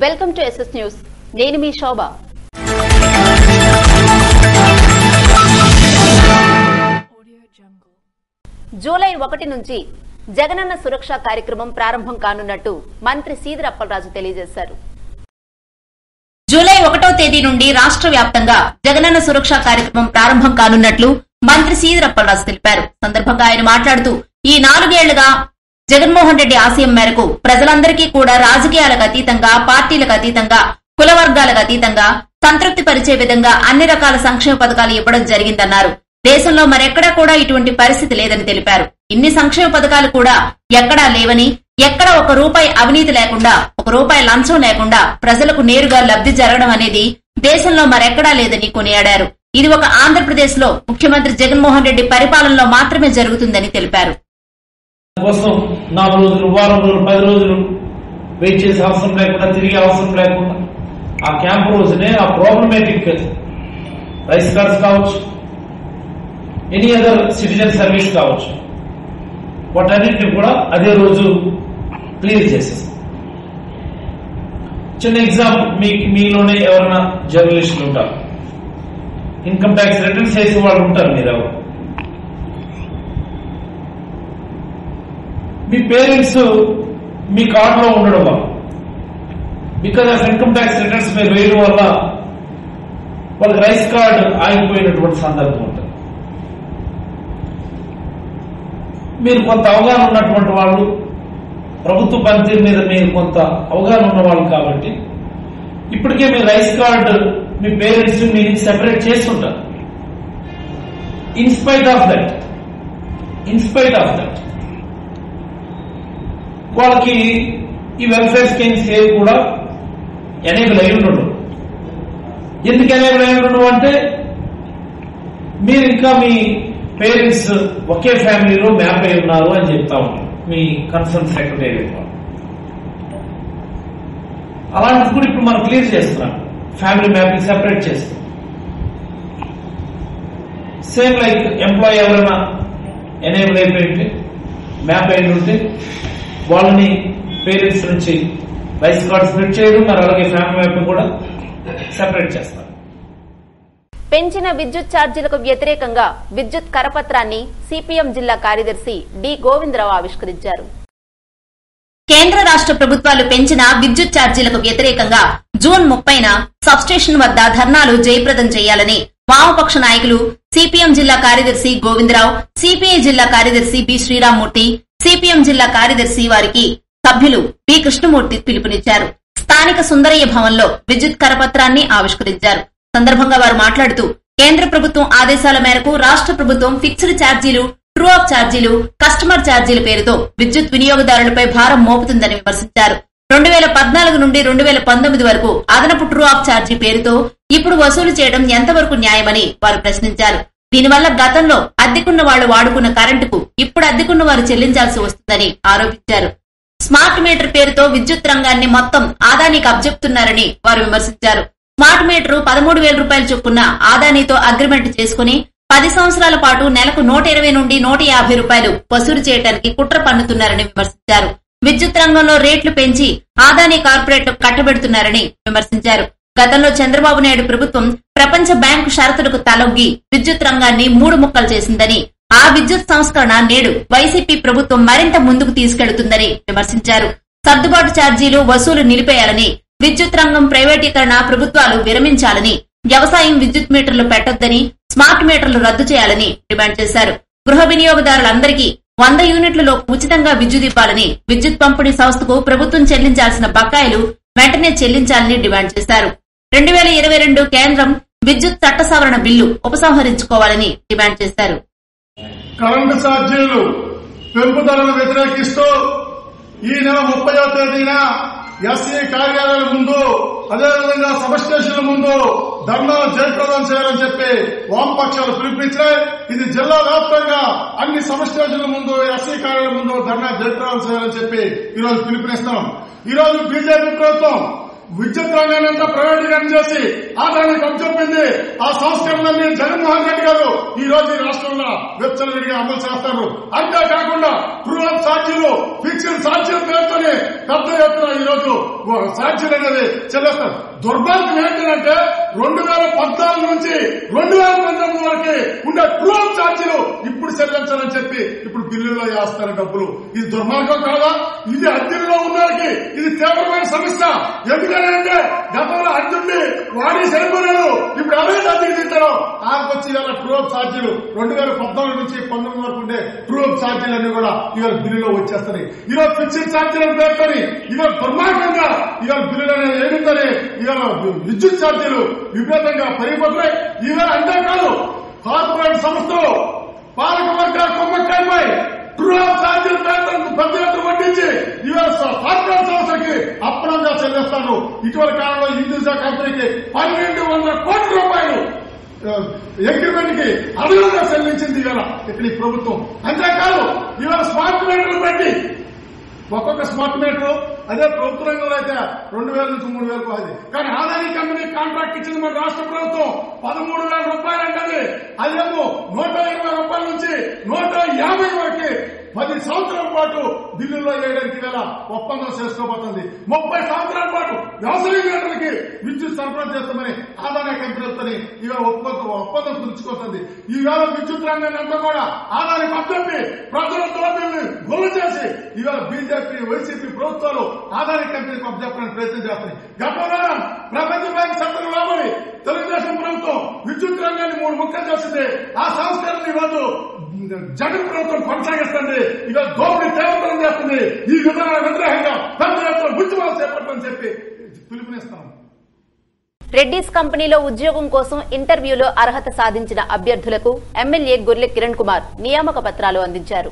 welcome to SS news నేను మీ శోభ July ఒకటి నుంచి జగనన్న సురక్ష కార్యక్రమం ప్రారంభం కానున్నట్టు మంత్రి సీదిర అప్పలరాజు తెలియజేశారు జూలై ఒకటో తేదీ నుండి రాష్ట్ర వ్యాప్తంగా జగనన్న సురక్ష కార్యక్రమం ప్రారంభం కానున్నట్లు మంత్రి సీదిరప్పలరాజు తెలిపారు సందర్భంగా ఆయన మాట్లాడుతూ ఈ నాలుగేళ్లుగా జగన్మోహన్ రెడ్డి ఆశయం మేరకు ప్రజలందరికీ కూడా రాజకీయాలకు అతీతంగా పార్టీలకు అతీతంగా కుల వర్గాలకు అతీతంగా సంతృప్తి పరిచే విధంగా అన్ని రకాల సంక్షేమ పథకాలు ఇవ్వడం జరిగిందన్నారు దేశంలో మరెక్కడా కూడా ఇటువంటి పరిస్థితి లేదని తెలిపారు ఇన్ని సంక్షేమ పథకాలు కూడా ఎక్కడా లేవని ఎక్కడ ఒక రూపాయి అవినీతి లేకుండా ఒక రూపాయి లంచం లేకుండా ప్రజలకు నేరుగా లబ్ధి జరగడం అనేది దేశంలో మరెక్కడా లేదని కొనియాడారు ఇది ఒక ఆంధ్రప్రదేశ్ లో ముఖ్యమంత్రి జగన్మోహన్ రెడ్డి పరిపాలనలో మాత్రమే జరుగుతుందని తెలిపారు కోసం నాలుగు రోజులు వారం రోజులు పది రోజులు వెయిట్ చేసే అవసరం లేకుండా తిరిగే అవసరం లేకుండా ఆ క్యాంప్ రోజునే ఆ ప్రాబ్లమేటిక్ రైస్ కార్డ్స్ కావచ్చు ఎనీ అదర్ సిటిజన్ సర్వీస్ కావచ్చు వాటన్నిటిని కూడా అదే రోజు క్లియర్ చేసేస్తాం చిన్న ఎగ్జాంపుల్ మీ మీలోనే ఎవరైనా జర్నలిస్టులు ఉంటారు ఇన్కమ్ ట్యాక్స్ రిటర్న్స్ చేసే వాళ్ళు ఉంటారు మీరు ఎవరు మీ పేరెంట్స్ మీ కార్డులో ఉండడం వల్ల because of income tax returns మీరు వేయడం వల్ల వాళ్ళకి రైస్ కార్డ్ ఆగిపోయినటువంటి సందర్భం ఉంటుంది మీరు కొంత అవగాహన ఉన్నటువంటి వాళ్ళు ప్రభుత్వ పనితీరు మీద మీరు కొంత అవగాహన ఉన్న వాళ్ళు కాబట్టి ఇప్పటికే మీ రైస్ కార్డ్ మీ పేరెంట్స్ మీ సెపరేట్ చేస్తుంటారు in spite of that in spite of that వాళ్ళకి ఈ వెల్ఫేర్ స్కీమ్స్ ఏవి కూడా ఎనేబుల్ అయి ఉండడు ఎందుకు ఎనేబుల్ అయి ఉండడు అంటే మీరు ఇంకా మీ పేరెంట్స్ ఒకే ఫ్యామిలీలో మ్యాప్ అయి ఉన్నారు అని చెప్తా ఉంటారు మీ కన్సర్న్ సెక్రటరీ అలాంటిది కూడా ఇప్పుడు మనం క్లియర్ చేస్తున్నాం ఫ్యామిలీ మ్యాపింగ్ సెపరేట్ చేస్తాం సేమ్ లైక్ ఎంప్లాయీ ఎవరైనా ఎనేబుల్ అయిపోయింటే మ్యాప్ అయి ఉంటే వాళ్ళని పేరెంట్స్ నుంచి రైస్ కార్డ్ స్ప్లిట్ చేయడం మరి అలాగే ఫ్యామిలీ మ్యాపింగ్ కూడా సెపరేట్ చేస్తారు పెంచిన విద్యుత్ ఛార్జీలకు వ్యతిరేకంగా విద్యుత్ కరపత్రాన్ని సిపిఎం జిల్లా కార్యదర్శి డి గోవిందరావు ఆవిష్కరించారు కేంద్ర రాష్ట్ర ప్రభుత్వాలు పెంచిన విద్యుత్ ఛార్జీలకు వ్యతిరేకంగా జూన్ ముప్పైన సబ్స్టేషన్ వద్ద ధర్నాలు జయప్రదం చేయాలని వామపక్ష నాయకులు సిపిఎం జిల్లా కార్యదర్శి గోవిందరావు సిపిఐ జిల్లా కార్యదర్శి బి శ్రీరామ్మూర్తి సిపిఎం జిల్లా కార్యదర్శి వారికి సభ్యులు బి కృష్ణమూర్తి పిలుపునిచ్చారు స్థానిక సుందరయ్య భవన్లో విద్యుత్ కరపత్రాన్ని ఆవిష్కరించారు సందర్భంగా వారు మాట్లాడుతూ కేంద్ర ప్రభుత్వం ఆదేశాల మేరకు రాష్ట్ర ప్రభుత్వం ఫిక్స్డ్ ఛార్జీలు ట్రూ ఆఫ్ ఛార్జీలు కస్టమర్ ఛార్జీల పేరుతో విద్యుత్ వినియోగదారులపై భారం మోపుతుందని విమర్శించారు రెండు వేల పద్నాలుగు నుండి రెండు వేల పంతొమ్మిది వరకు అదనపు ట్రూ ఆఫ్ ఛార్జీ పేరుతో ఇప్పుడు వసూలు చేయడం ఎంతవరకు న్యాయమని వారు ప్రశ్నించారు దీనివల్ల గతంలో అద్దెకున్న వాళ్లు వాడుకున్న కరెంటుకు ఇప్పుడు అద్దెకున్న వారు చెల్లించాల్సి వస్తుందని ఆరోపించారు స్మార్ట్ మీటర్ పేరుతో విద్యుత్ రంగాన్ని మొత్తం ఆదానికి అబ్జెప్తున్నారని వారు విమర్శించారు స్మార్ట్ మీటర్ పదమూడు వేల రూపాయల చొప్పున ఆదానితో అగ్రిమెంట్ చేసుకుని పది సంవత్సరాల పాటు నెలకు నూట ఇరవై నుండి నూట యాభై రూపాయలు వసూలు చేయడానికి కుట్ర పన్నుతున్నారని విమర్శించారు విద్యుత్ రంగంలో రేట్లు పెంచి ఆదాని కార్పొరేట్ కట్టబెడుతున్నారని విమర్శించారు గతంలో చంద్రబాబు నాయుడు ప్రభుత్వం ప్రపంచ బ్యాంకు షరతులకు తలొగ్గి విద్యుత్ రంగాన్ని మూడు ముక్కలు చేసిందని ఆ విద్యుత్ సంస్కరణ నేడు వైసీపీ ప్రభుత్వం మరింత ముందుకు తీసుకెడుతుందని విమర్శించారు సర్దుబాటు ఛార్జీలు వసూలు నిలిపేయాలని విద్యుత్ రంగం ప్రైవేటీకరణ ప్రభుత్వాలు విరమించాలని వ్యవసాయం విద్యుత్ మీటర్లు పెట్టొద్దని స్మార్ట్ మీటర్లు రద్దు చేయాలని డిమాండ్ చేశారు గృహ వినియోగదారులందరికీ వంద యూనిట్లలో ఉచితంగా విద్యుత్ ఇవ్వాలని విద్యుత్ పంపిణీ సంస్థకు ప్రభుత్వం చెల్లించాల్సిన బకాయిలు వెంటనే చెల్లించాలని డిమాండ్ చేశారు రెండు వేల ఇరవై రెండు కేంద్రం విద్యుత్ చట్ట సవరణ బిల్లు ఉపసంహరించుకోవాలని డిమాండ్ చేశారు కరెంటు ఛార్జీలు పెంపుదలను వ్యతిరేకిస్తూ ఈ నెల ముప్పయో తేదీన ఎస్సీ కార్యాలయాల ముందు అదేవిధంగా సబ్ స్టేషన్ల ముందు ధర్నాలు జయప్రదం చేయాలని చెప్పి వామపక్షాలు పిలుపునిచ్చాయి ఇది జిల్లా వ్యాప్తంగా అన్ని సబ్ స్టేషన్ల ముందు ఎస్సీ కార్యాలయం ముందు ధర్నా జయప్రదం చేయాలని చెప్పి ఈ రోజు పిలుపునిస్తున్నాం ఈ రోజు బీజేపీ ప్రభుత్వం విద్యుత్ రంగాన్ని అంతా ప్రైవేటీకరణ చేసి ఆదాయాన్ని కప్పచెప్పింది ఆ సంస్కరణలన్నీ జగన్మోహన్ రెడ్డి గారు ఈ రోజు ఈ రాష్ట్రంలో వెచ్చలవిడిగా అమలు చేస్తారు అంతేకాకుండా ట్రూ ఆఫ్ ఛార్జీలు ఫిక్స్ ఫిక్స్డ్ సాక్షుల పేరుతోనే పెద్ద ఎత్తున ఈ రోజు సాక్షులు అనేది చెల్లిస్తారు దుర్భాగ్యం ఏంటంటే రెండు వేల పద్నాలుగు నుంచి రెండు వేల పంతొమ్మిది వరకు ఉండే ట్రూ ఛార్జీలు ఇప్పుడు చెల్లించాలని చెప్పి ఇప్పుడు బిల్లులో వేస్తారు డబ్బులు ఇది దుర్మార్గం కాదా ఇది అద్దెల్లో ఉన్నవారికి ఇది తీవ్రమైన సమస్య ఎందుకంటే గతంలో అర్జున్ని వాడి సరిపోయాడు ఇప్పుడు ఎవరైతే అద్దెకి తింటారో ఆకొచ్చి ఇవాళ ట్రూ ఛార్జీలు రెండు వేల పద్నాలుగు నుంచి పంతొమ్మిది వరకు ఉండే ట్రూ ఛార్జీలు అన్ని కూడా ఇవాళ బిల్లులో వచ్చేస్తాయి ఇవాళ ఫిక్స్డ్ ఛార్జీలను పేర్కొని ఇవాళ దుర్మార్గంగా ఇవాళ బిల్లులు అనేది ఏమిటని ఇవాళ విద్యుత్ ఛార్జీలు విపరీతంగా పెరిగిపోతున్నాయి ఇవాళ అంతేకాదు కార్పొరేట్ సంస్థలు పాలక వర్గాల కుమ్మక్కాయపై ట్రూ ఛార్జీలు పేర్కొనకు పెద్ద ఎత్తున వడ్డించి ఇవాళ కార్పొరేట్ సంస్థలకి అప్పనంగా చెల్లిస్తాను ఇటీవల కాలంలో హిందూజా కంపెనీకి పన్నెండు వందల కోట్ల రూపాయలు అగ్రిమెంట్ కి అదనంగా చెల్లించింది ఇవాళ ఇక్కడ ఈ ప్రభుత్వం అంతేకాదు ఇవాళ స్మార్ట్ మీటర్లు పెట్టి ఒక్కొక్క స్మార్ట్ మీటర్ అదే ప్రభుత్వ రంగంలో అయితే రెండు వేల నుంచి మూడు వేలకు అది కానీ ఆదాయ కంపెనీ కాంట్రాక్ట్ ఇచ్చింది మన రాష్ట్ర ప్రభుత్వం పదమూడు వేల రూపాయలు అంటది అదేమో నూట ఇరవై రూపాయల నుంచి నూట యాభై వరకు పది సంవత్సరాల పాటు బిల్లుల్లో వేయడానికి గల ఒప్పందం చేసుకోబోతుంది ముప్పై సంవత్సరాల పాటు వ్యవసాయ గంటలకి విద్యుత్ సరఫరా చేస్తామని ఆదాయ కంపెనీలతో ఇవాళ ఒప్పందం ఒప్పందం కుదుర్చుకుంటుంది ఈవేళ విద్యుత్ రంగాన్ని అంతా కూడా ఆదాయ పద్ధతి ప్రజల దోపిల్ని గుల్ల చేసి ఇవాళ బీజేపీ వైసీపీ ప్రభుత్వాలు ఆదాయ కంపెనీకి అప్పచెప్పడానికి ప్రయత్నం చేస్తున్నాయి గతంలో ప్రపంచ బ్యాంక్ చట్టం లోబడి తెలుగుదేశం ప్రభుత్వం విద్యుత్ రంగాన్ని మూడు ముక్కలు చేసింది ఆ సంస్కరణ ఈరోజు జగన్ ప్రభుత్వం కొనసాగిస్తుంది ఇక దోపిడీ తీవ్రతరం చేస్తుంది ఈ విధానాల వ్యతిరేకంగా పెద్ద ఎత్తున ఉద్యమాలు చేపట్టమని చెప్పి పిలుపునిస్తాం రెడ్డీస్ కంపెనీలో ఉద్యోగం కోసం ఇంటర్వ్యూలో అర్హత సాధించిన అభ్యర్థులకు ఎమ్మెల్యే గొర్లె కిరణ్ కుమార్ నియామక పత్రాలు అందించారు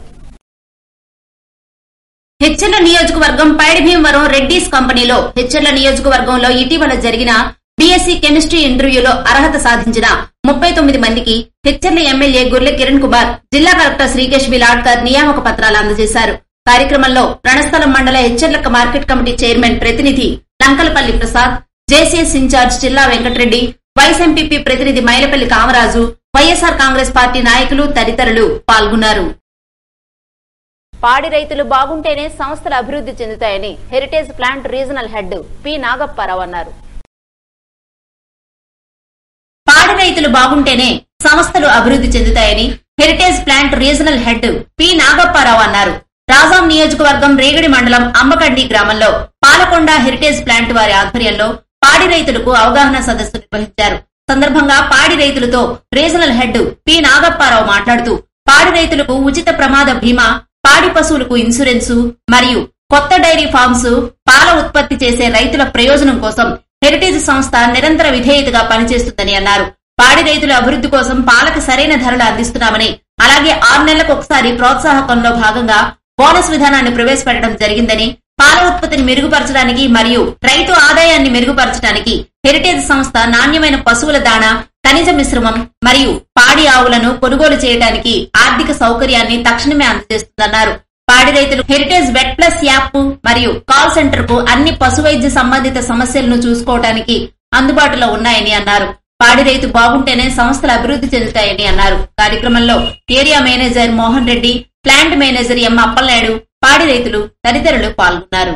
హెచ్చర్ల నియోజకవర్గం పైడి భీమవరం రెడ్డీస్ కంపెనీలో హెచ్చర్ల నియోజకవర్గంలో ఇటీవల జరిగిన బీఎస్సీ కెమిస్ట్రీ ఇంటర్వ్యూలో అర్హత సాధించిన ముప్పై తొమ్మిది మందికి హెచ్చర్ల ఎమ్మెల్యే గుర్లె కిరణ్ కుమార్ జిల్లా కలెక్టర్ శ్రీకేష్ విలాడ్కర్ నియామక పత్రాలు అందజేశారు కార్యక్రమంలో రణస్థలం మండల హెచ్చర్ల మార్కెట్ కమిటీ చైర్మన్ ప్రతినిధి లంకలపల్లి ప్రసాద్ జేసీఎస్ ఇన్ఛార్జ్ జిల్లా వెంకటరెడ్డి వైస్ ఎంపీపీ ప్రతినిధి Mailapalli Kamaraju YSR Congress party నాయకులు తదితరులు పాల్గొన్నారు పాడి రైతులు బాగుంటేనే సంస్థలు అభివృద్ధి చెందుతాయని Heritage plant regional head P Nagapparao అన్నారు పాడి రైతులు బాగుంటేనే సంస్థలు అభివృద్ధి చెందుతాయని Heritage plant regional head P Nagapparao అన్నారు రాజాం నియోజకవర్గం రేగడి మండలం అంబకండి గ్రామంలో పాలకొండ హెరిటేజ్ ప్లాంట్ వారి ఆధ్వర్యంలో పాడి రైతులకు అవగాహన సదస్సు నిర్వహించారు సందర్భంగా పాడి రైతులతో రీజనల్ హెడ్ పి నాగప్పారావు మాట్లాడుతూ పాడి రైతులకు ఉచిత ప్రమాద బీమా పాడి పశువులకు ఇన్సూరెన్సు మరియు కొత్త డైరీ ఫార్మ్స్ పాల ఉత్పత్తి చేసే రైతుల ప్రయోజనం కోసం హెరిటేజ్ సంస్థ నిరంతర విధేయతగా పనిచేస్తుందని అన్నారు పాడి రైతుల అభివృద్ధి కోసం పాలకు సరైన ధరలు అందిస్తున్నామని అలాగే ఆరు నెలలకు ఒకసారి ప్రోత్సాహకంలో భాగంగా బోనస్ విధానాన్ని ప్రవేశపెట్టడం జరిగిందని పాల ఉత్పత్తిని మెరుగుపరచడానికి మరియు రైతు ఆదాయాన్ని మెరుగుపరచడానికి హెరిటేజ్ సంస్థ నాణ్యమైన పశువుల దాణా ఖనిజ మిశ్రమం మరియు పాడి ఆవులను కొనుగోలు చేయడానికి ఆర్థిక సౌకర్యాన్ని తక్షణమే అందజేస్తుందన్నారు పాడి రైతులు హెరిటేజ్ వెట్ ప్లస్ యాప్ మరియు కాల్ సెంటర్ కు అన్ని పశు వైద్య సంబంధిత సమస్యలను చూసుకోవడానికి అందుబాటులో ఉన్నాయని అన్నారు పాడి రైతు బాగుంటేనే సంస్థలు అభివృద్ధి చెందుతాయని అన్నారు కార్యక్రమంలో area manager Mohan Reddy plant manager M Appalanaidu పాడి రైతులు తదితరులు పాల్గొన్నారు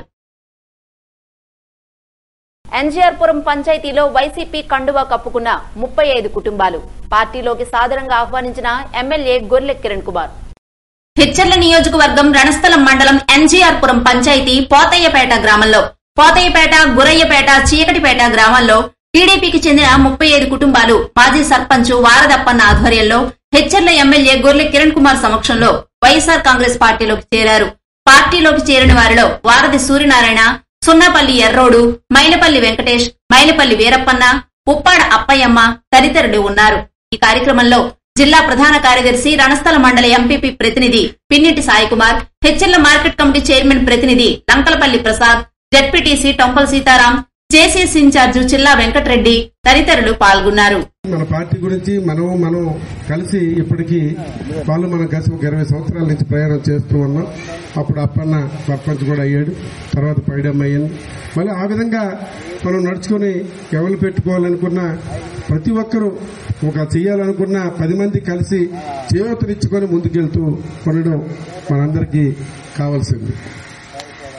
ఎన్జీఆర్పురం పంచాయతీలో వైసీపీ కండువా కప్పుకున్న ముప్పై ఐదు కుటుంబాలు పార్టీలోకి సాదరంగా ఆహ్వానించిన ఎమ్మెల్యే గొర్లె కిరణ్ కుమార్ హెచ్చర్ల నియోజకవర్గం రణస్థలం మండలం ఎన్జీఆర్ పురం పంచాయతీ పోతయ్యపేట గ్రామంలో పోతయ్యపేట గురయ్యపేట చీకటిపేట గ్రామాల్లో టీడీపీకి చెందిన ముప్పై ఐదు కుటుంబాలు మాజీ సర్పంచ్ వారదప్పన్న ఆధ్వర్యంలో హెచ్చర్ల ఎమ్మెల్యే గొర్లె కిరణ్ కుమార్ సమక్షంలో వైఎస్ఆర్ కాంగ్రెస్ పార్టీలోకి చేరారు పార్టీలోకి చేరిన వారిలో వారధి సూర్యనారాయణ సున్నపల్లి ఎర్రోడు మైలపల్లి వెంకటేష్ మైలపల్లి వీరప్పన్న ఉప్పాడ అప్పయ్యమ్మ తదితరులు ఉన్నారు ఈ కార్యక్రమంలో జిల్లా ప్రధాన కార్యదర్శి రణస్థల మండల ఎంపీపీ ప్రతినిధి Pinniti Saikumar HL market committee chairman ప్రతినిధి Lankalapalli Prasad ZPTC Tompala Sitaram JCS incharge Chilla Venkatareddy తదితరులు పాల్గొన్నారు మన పార్టీ గురించి మనం మనం కలిసి ఇప్పటికీ వాళ్ళు మనం కలిసి ఒక ఇరవై సంవత్సరాల నుంచి ప్రయాణం చేస్తూ ఉన్నాం అప్పుడు అప్పన్న సర్పంచ్ కూడా అయ్యాడు తర్వాత పైడమ్మ అయ్యింది మళ్ళీ ఆ విధంగా మనం నడుచుకొని ఎవరు పెట్టుకోవాలనుకున్న ప్రతి ఒక్కరూ ఒక చేయాలనుకున్న పది మంది కలిసి చేయూతనిచ్చుకొని ముందుకెళ్తూ ఉండడం మనందరికీ కావాల్సింది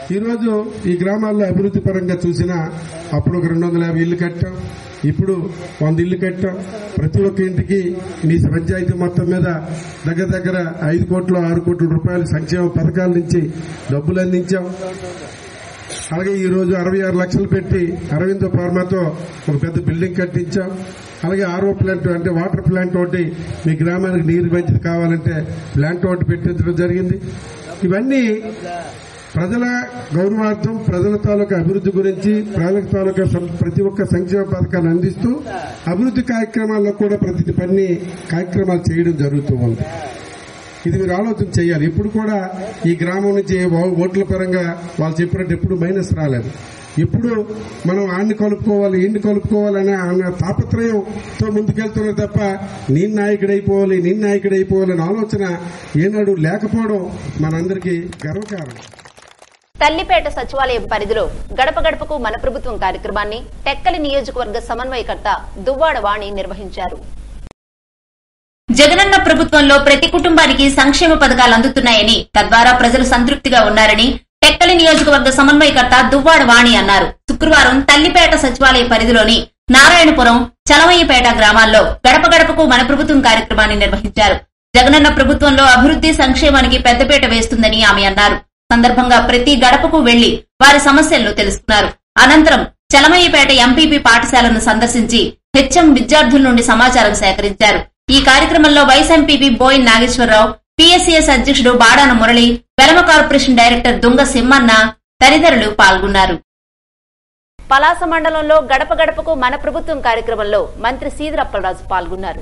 ఈ రోజు ఈ గ్రామాల్లో అభివృద్ధి పరంగా చూసినా అప్పుడు ఒక రెండు వందల యాభై ఇల్లు కట్టాం ఇప్పుడు వంద ఇల్లు కట్టాం ప్రతి ఒక్క ఇంటికి మీ పంచాయతీ మొత్తం మీద దగ్గర దగ్గర ఐదు కోట్ల ఆరు కోట్ల రూపాయల సంక్షేమ పథకాల నుంచి డబ్బులు అందించాం అలాగే ఈ రోజు అరవై ఆరు లక్షలు పెట్టి అరవింద ఫార్మాతో ఒక పెద్ద బిల్డింగ్ కట్టించాం అలాగే ఆర్ఓ ప్లాంట్ అంటే వాటర్ ప్లాంట్ ఒకటి మీ గ్రామానికి నీరు మంచిది కావాలంటే ప్లాంట్ ఒకటి పెట్టించడం జరిగింది ఇవన్నీ ప్రజల గౌరవార్థం ప్రజల తాలూకా అభివృద్ధి గురించి ప్రజల తాలూకా సం- ప్రతి ఒక్క సంక్షేమ పథకాన్ని అందిస్తూ అభివృద్ధి కార్యక్రమాల్లో కూడా ప్రతి పని కార్యక్రమాలు చేయడం జరుగుతూ ఉంది ఇది మీరు ఆలోచన చేయాలి ఇప్పుడు కూడా ఈ గ్రామం నుంచి ఓ- ఓట్ల పరంగా వాళ్ళు చెప్పినట్టు ఎప్పుడు మైనస్ రాలేదు ఇప్పుడు మనం ఆడిని కలుపుకోవాలి ఈయన్ని కలుపుకోవాలనే అన్న తాపత్రయంతో ముందుకెళ్తున్నారు తప్ప నేను నాయకుడైపోవాలి నేను నాయకుడైపోవాలనే ఆలోచన ఏనాడు లేకపోవడం మనందరికీ గర్వకారణం తల్లిపేట సచివాలయం పరిధిలో గడప గడపకు మన ప్రభుత్వం కార్యక్రమాన్ని టెక్కలి నియోజకవర్గ సమన్వయకర్త దువ్వాడ వాణి నిర్వహించారు జగనన్న ప్రభుత్వంలో ప్రతి కుటుంబానికి సంక్షేమ పథకాలు అందుతున్నాయని తద్వారా ప్రజలు సంతృప్తిగా ఉన్నారని టెక్కలి నియోజకవర్గ సమన్వయకర్త దువ్వాడ వాణి అన్నారు శుక్రవారం తల్లిపేట సచివాలయ పరిధిలోని నారాయణపురం చలమయ్యపేట గ్రామాల్లో గడప గడపకు మన ప్రభుత్వం కార్యక్రమాన్ని నిర్వహించారు జగనన్న ప్రభుత్వంలో అభివృద్ధి సంక్షేమానికి పెద్దపీట వేస్తుందని ఆమె అన్నారు సందర్భంగా ప్రతి గడపకు వెళ్లి వారి సమస్యలను తెలుసుకున్నారు అనంతరం చలమయ్యపేట ఎంపీపీ పాఠశాలను సందర్శించి హెచ్ఎం విద్యార్థుల నుండి సమాచారం సేకరించారు ఈ కార్యక్రమంలో vice MPP Boyina Nageswararao PSCS అధ్యక్షుడు బాడాన మురళి వెలమ కార్పొరేషన్ డైరెక్టర్ దుంగ సిమ్మన్న తదితరులు పాల్గొన్నారు పలాస మండలంలో గడప గడపకు మన ప్రభుత్వం కార్యక్రమంలో మంత్రి సీదిరప్పలరాజు పాల్గొన్నారు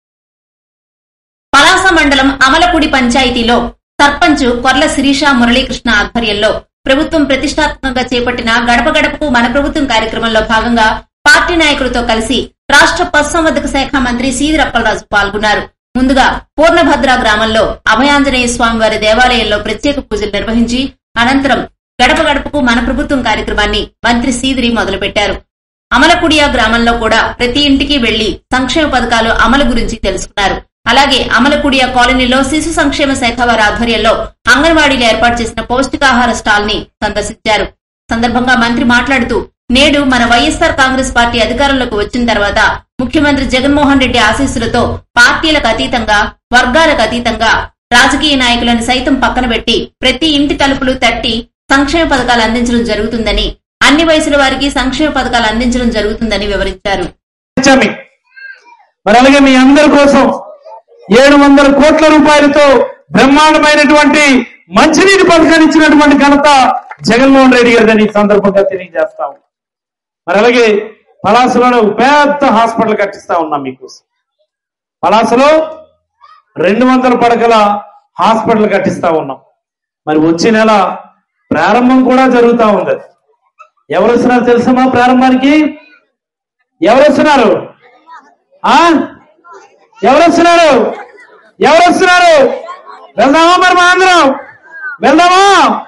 పలాస మండలం అమలపూడి పంచాయతీలో సర్పంచ్ కొర్ల శిరీష మురళీకృష్ణ ఆధ్వర్యంలో ప్రభుత్వం ప్రతిష్టాత్మకంగా చేపట్టిన గడప గడపకు మన ప్రభుత్వం కార్యక్రమంలో భాగంగా పార్టీ నాయకులతో కలిసి రాష్ట్ర పశుసంవర్ధక శాఖ మంత్రి సీదిరప్పలరాజు పాల్గొన్నారు ముందుగా పూర్ణభద్ర గ్రామంలో అభయాంజనేయ స్వామి వారి దేవాలయంలో ప్రత్యేక పూజలు నిర్వహించి అనంతరం గడప గడపకు మన ప్రభుత్వం కార్యక్రమాన్ని మంత్రి సీదిరి మొదలుపెట్టారు అమలకుడియా గ్రామంలో కూడా ప్రతి ఇంటికి వెళ్లి సంక్షేమ పథకాలు అమలు గురించి తెలుసుకున్నారు అలాగే అమలకుడియా కాలనీలో శిశు సంక్షేమ శాఖ వారి ఆధ్వర్యంలో అంగన్వాడీలు ఏర్పాటు చేసిన పౌష్టికాహార స్టాల్ ని సందర్శించారు సందర్భంగా మంత్రి మాట్లాడుతూ నేడు మన వైఎస్ఆర్ కాంగ్రెస్ పార్టీ అధికారంలోకి వచ్చిన తర్వాత ముఖ్యమంత్రి జగన్మోహన్ రెడ్డి ఆశీస్సులతో పార్టీలకు అతీతంగా వర్గాలకు అతీతంగా రాజకీయ నాయకులను సైతం పక్కన పెట్టి ప్రతి ఇంటి తలుపులు తట్టి సంక్షేమ పథకాలు అందించడం జరుగుతుందని అన్ని వయసుల వారికి సంక్షేమ పథకాలు అందించడం జరుగుతుందని వివరించారు ఇచ్చామి మరి అలాగే మీ అందరి కోసం ఏడు వందల కోట్ల రూపాయలతో బ్రహ్మాండమైనటువంటి మంచినీటి పథకాన్ని ఇచ్చినటువంటి ఘనత జగన్మోహన్ రెడ్డి గారిదని ఈ సందర్భంగా తెలియజేస్తాం మరి అలాగే పలాసలోనే ఒక పెద్ద హాస్పిటల్ కట్టిస్తా ఉన్నాం మీకోసం పలాసలో రెండు వందల పడకల హాస్పిటల్ కట్టిస్తా ఉన్నాం మరి వచ్చే నెల ప్రారంభం కూడా జరుగుతా ఉంది ఎవరు వస్తున్నారు తెలుసమ్మా ప్రారంభానికి ఎవరు వస్తున్నారు ఆ ఎవరు వస్తున్నారు ఎవరు వస్తున్నారు వెళ్దామా మరి మా అందరం వెళ్దామా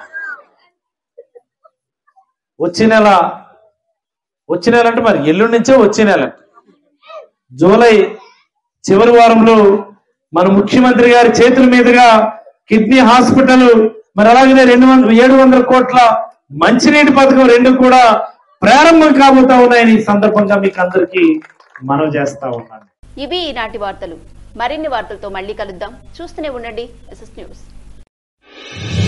వచ్చే నెల వచ్చే నెల అంటే మరి ఎల్లుండి నుంచే వచ్చే నెల జూలై చివరి వారంలో మన ముఖ్యమంత్రి గారి చేతుల మీదుగా కిడ్నీ హాస్పిటల్ మరి అలాగనే రెండు వందల ఏడు వందల కోట్ల మంచినీటి పథకం రెండు కూడా ప్రారంభం కాబోతా ఉన్నాయని ఈ సందర్భంగా మీకు అందరికీ మనం చేస్తా ఉన్నాను ఇవి ఈనాటి వార్తలు మరిన్ని వార్తలతో మళ్ళీ కలుద్దాం చూస్తూనే ఉండండి ఎస్ఎస్ న్యూస్